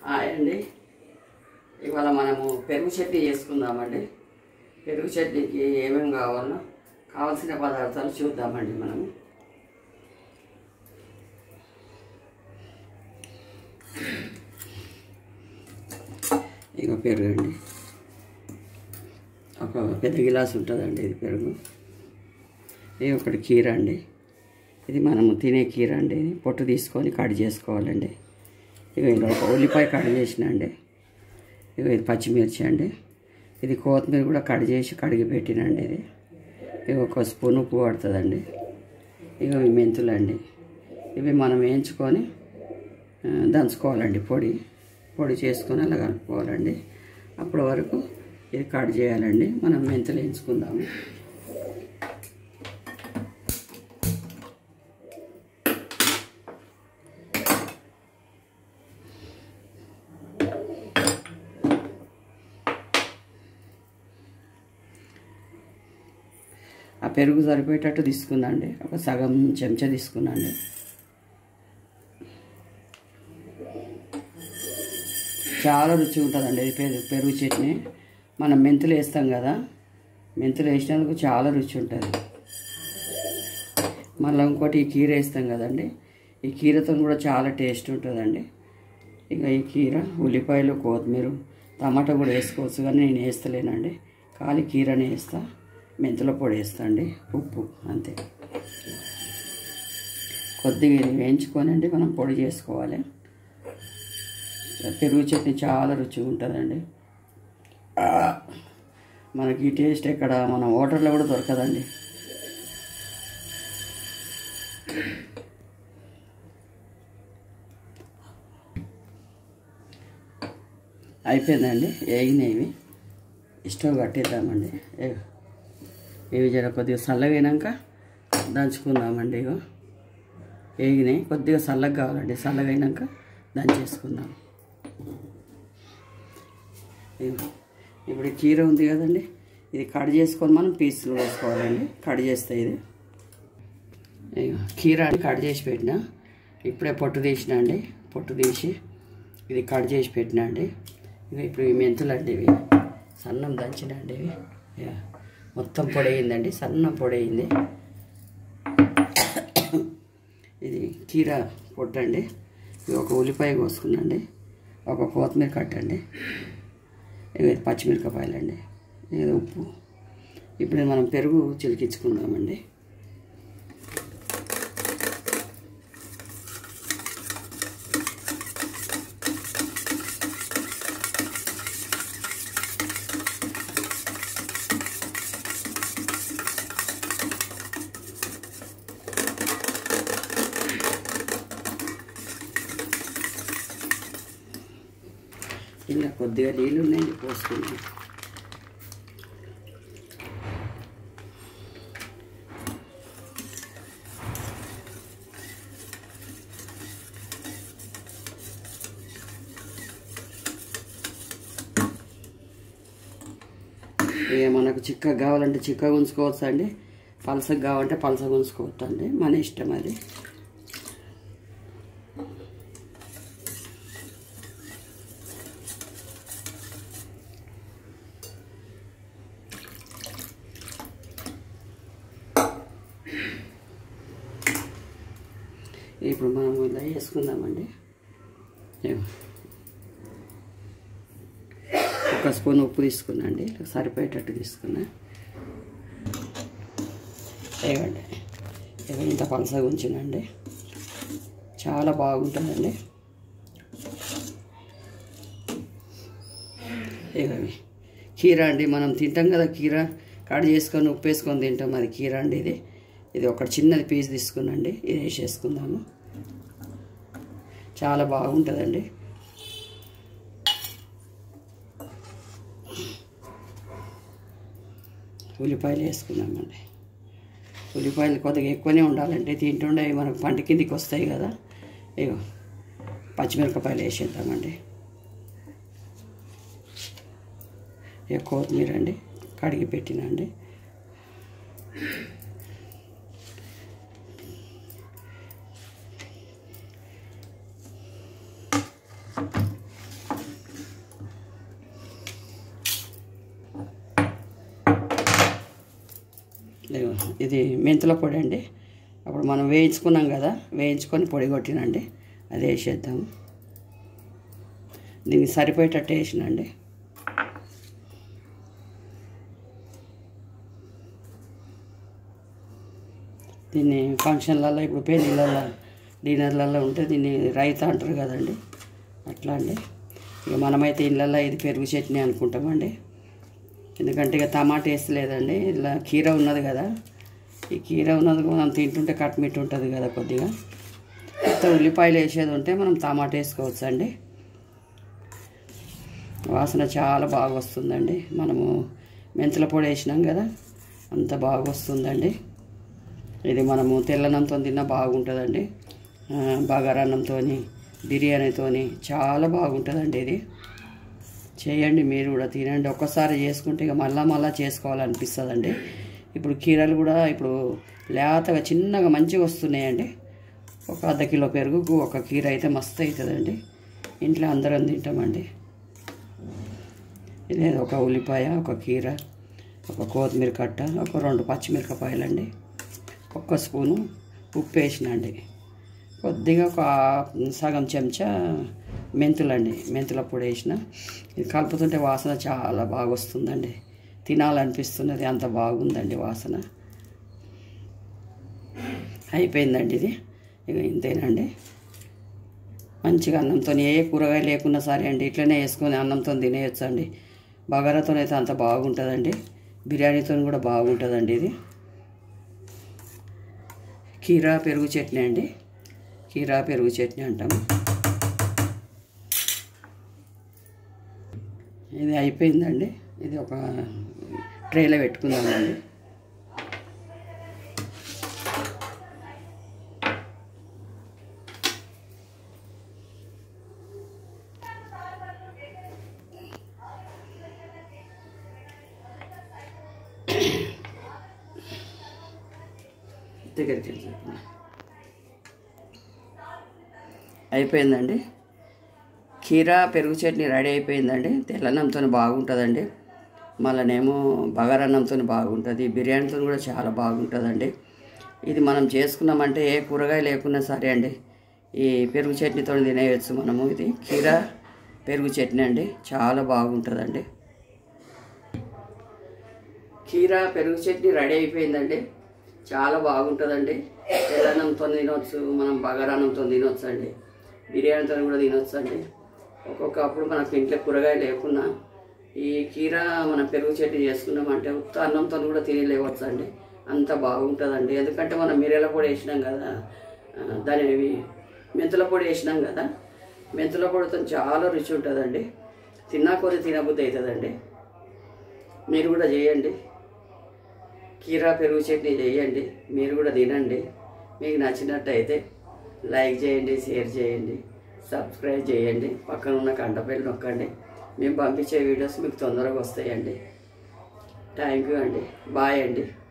Hi అండి ఇవాళ మనము పెరుగు చట్నీ చేసుకుందామండి పెరుగు చట్నీకి ఏమేమి కావాలో కావాల్సిన పదార్థాలు చూద్దామండి మనము ఇక పెరుగు అండి ఒక పెద్ద గిలాస్ ఉంటుందండి ఇది పెరుగు ఇది ఒకటి కీర అండి ఇది మనము తినే కీర అండి ఇది పొట్టు తీసుకొని కట్ చేసుకోవాలండి ఇక ఇందులో ఒక ఉల్లిపాయ కట్ చేసిన అండి ఇక ఇది పచ్చిమిర్చి అండి ఇది కొత్తిమీర కూడా కట్ చేసి కడిగి పెట్టినండి ఇది ఇక ఒక స్పూన్ ఉప్పు పడుతుందండి ఇక ఇవి మెంతులు అండి ఇవి మనం వేయించుకొని ఆ, దంచుకోవాలండి పొడి పొడి చేసుకొని అలా కలుపుకోవాలండి అప్పటి వరకు ఇది కట్ చేయాలండి మనం మెంతులు వేయించుకుందాము ఆ పెరుగు సరిపోయేటట్టు తీసుకుందండి ఒక సగం చెంచా తీసుకున్నాండి చాలా రుచి ఉంటుందండి ఇది పెరుగు పెరుగు చట్నీ మనం మెంతులు వేస్తాం కదా మెంతులు వేసినందుకు చాలా రుచి ఉంటుంది మళ్ళీ ఇంకోటి ఈ కీర వేస్తాం కదండి ఈ కీరతో కూడా చాలా టేస్ట్ ఉంటుందండి ఇక ఈ కీర ఉల్లిపాయలు కొత్తిమీర టమాటా కూడా వేసుకోవచ్చు కానీ నేను వేస్తలేనండి ఖాళీ కీరనే వేస్తా మెంతుల పొడి వేస్తా అండి ఉప్పు అంతే కొద్దిగా ఇది వేయించుకొని మనం పొడి చేసుకోవాలి పెరుగు చట్నీ చాలా రుచిగా ఉంటుందండి ఆ, మనకి ఈ టేస్ట్ ఇక్కడ మన హోటల్లో కూడా దొరకదండి అయిపోయిందండి వేగినవి స్టవ్ కట్టేద్దామండి ఏ- ఇవి జర కొద్దిగా చల్లగా అయినాక దంచుకుందామండి ఇగో వేగినాయి కొద్దిగా చల్లగా కావాలండి చల్లగా అయినాక దంచేసుకుందాం ఇగో. ఇప్పుడు ఈ కీర ఉంది కదండి ఇది కట్ చేసుకొని మనం పీసులు వేసుకోవాలండి కట్ చేస్తే ఇది ఇగో కీర కట్ చేసి పెట్టిన ఇప్పుడే పొట్టు తీసిన అండి పొట్టు తీసి ఇది కట్ చేసి పెట్టిన అండి ఇక ఇప్పుడు ఈ మెంతులు అండి ఇవి సన్నం దంచిన అండి ఇవి ఇక మొత్తం పొడయిందండి సన్నం పొడయింది ఇది కీర పొట్టండి ఇది ఒక ఉల్లిపాయ కోసుకున్నాండి ఒక కొత్తిమీర కట్టండి ఇవి పచ్చిమిరపకాయలండి ఇది ఉప్పు ఇప్పుడు మనం పెరుగు చిలికించుకుందామండి ఇలా కొద్దిగా నీళ్ళు ఉన్నాయండి పోసుకున్నాం ఇక మనకు చిక్కగా కావాలంటే చిక్కగా ఉంచుకోవచ్చు అండి పలసగా కావాలంటే పలసగా ఉంచుకోవచ్చు అండి మన ఇష్టం అది ఇప్పుడు మనం ఇలా వేసుకుందామండి ఇగో. ఒక స్పూన్ ఉప్పు తీసుకున్నాండి ఇలా సరిపోయేటట్టు తీసుకున్నా వేయండి ఇక ఇంత పలసగా ఉంచినండి చాలా బాగుంటుందండి ఇవి కీర అండి మనం తింటాం కదా కీర కట్ చేసుకొని ఉప్పు వేసుకొని తింటాం అది కీర అండి ఇది ఇది ఒక చిన్నది పీస్ తీసుకున్నాండి ఇది వేసేసుకుందాము చాలా బాగుంటుందండి ఉల్లిపాయలు వేసుకున్నామండి ఉల్లిపాయలు కొద్దిగా ఎక్కువనే ఉండాలండి తింటుండే మనకు పంట కిందికి వస్తాయి కదా ఇగో పచ్చిమిరపకాయలు వేసేద్దామండి ఇక కొత్తిమీర అండి కడిగి పెట్టినండి ఇది మెంతుల పొడి అండి అప్పుడు మనం వేయించుకున్నాం కదా వేయించుకొని పొడి కొట్టినండి అది వేసేద్దాం దీనికి సరిపోయేటట్టు వేసినండి దీన్ని ఫంక్షన్లలో ఇప్పుడు పెళ్ళిళ్ళల్లో డిన్నర్లలో ఉంటే దీన్ని రైతా అంటారు కదండి అట్లా అండి ఇక మనమైతే ఇళ్ళల్లో ఇది పెరుగు చట్నీ అనుకుంటామండి ఎందుకంటే ఇక టమాటా వేస్తలేదండి ఇలా కీర ఉన్నది కదా ఈ కీర ఉన్నది మనం తింటుంటే కట్మిట్ ఉంటుంది కదా కొద్దిగా మొత్తం ఉల్లిపాయలు వేసేది ఉంటే మనం టమాటా వేసుకోవచ్చు అండి వాసన చాలా బాగా వస్తుందండి మనము మెంతుల పొడి వేసినాం కదా అంత బాగా వస్తుందండి ఇది మనము తెల్లనంతో తిన్నా బాగుంటుందండి ఆ, బగారన్నంతో బిర్యానీతో చాలా బాగుంటుందండి ఇది చేయండి మీరు కూడా తినండి ఒక్కసారి చేసుకుంటే ఇక మళ్ళా మళ్ళా చేసుకోవాలనిపిస్తుందండి ఇప్పుడు కీరలు కూడా ఇప్పుడు లేతగా చిన్నగా మంచిగా వస్తున్నాయండి ఒక అర్ధ కిలో పెరుగుకు ఒక కీర అయితే మస్తు అవుతుందండి ఇంట్లో అందరం తింటామండి ఇదే ఒక ఉల్లిపాయ ఒక కీర ఒక కొత్తిమీర కట్ట ఒక రెండు పచ్చిమిరపకాయలండి ఒక్క స్పూను ఉప్పు వేసినండి కొద్దిగా ఒక సగం చెంచా మెంతులండి మెంతుల పొడి వేసిన ఇది కలుపుతుంటే వాసన చాలా బాగా వస్తుందండి తినాలనిపిస్తున్నది అంత బాగుందండి వాసన అయిపోయిందండి ఇది ఇక ఇంతేనండి మంచిగా అన్నంతో ఏ కూరగాయ లేకున్నా సరే అండి ఇట్లనే వేసుకొని అన్నంతో తినేయచ్చు అండి బగారాతో అయితే అంత బాగుంటుందండి బిర్యానీతో కూడా బాగుంటుందండి ఇది కీరా పెరుగు చట్నీ అండి కీరా పెరుగు చట్నీ అంటాము ఇది అయిపోయిందండి ఇది ఒక ట్రేలో పెట్టుకుందామండి దగ్గరికి వెళ్ళి చెప్పండి. అయిపోయిందండి కీరా పెరుగు చట్నీ రెడీ అయిపోయిందండి తెల్లన్నంతో బాగుంటుందండి మళ్ళనేమో బగారన్నంతో బాగుంటుంది బిర్యానీతో కూడా చాలా బాగుంటుందండి ఇది మనం చేసుకున్నామంటే ఏ కూరగాయ లేకున్నా సరే అండి ఈ పెరుగు చట్నీతో తినేయచ్చు మనము ఇది కీరా పెరుగు చట్నీ అండి చాలా బాగుంటుందండి కీరా పెరుగు చట్నీ రెడీ అయిపోయిందండి చాలా బాగుంటుందండి తెల్లన్నంతో తినొచ్చు మనం బగారన్నంతో తినొచ్చు అండి బిర్యానీతో కూడా తినొచ్చు అండి ఒక్కొక్కప్పుడు మనకు ఇంట్లో కూరగాయ లేకున్నా ఈ కీర మన పెరుగు చట్నీ చేసుకున్నామంటే ఉత్త అన్నంతో కూడా తినలేవచ్చు అండి అంత బాగుంటుందండి ఎందుకంటే మనం మిరియాల పొడి వేసినాం కదా ఆ, దాని ఇవి మెంతుల పొడి వేసినాం కదా మెంతుల పొడితో చాలా రుచి ఉంటుందండి తిన్నా కొద్ది తినబుద్ధి అవుతుందండి మీరు కూడా చేయండి కీరా పెరుగు చట్నీ చేయండి మీరు కూడా తినండి మీకు నచ్చినట్టయితే లైక్ చేయండి షేర్ చేయండి సబ్స్క్రైబ్ చేయండి పక్కన ఉన్న గంట బెల్ నొక్కండి మేము పంపించే వీడియోస్ మీకు తొందరగా వస్తాయండి థ్యాంక్ యూ అండి బాయ్ అండి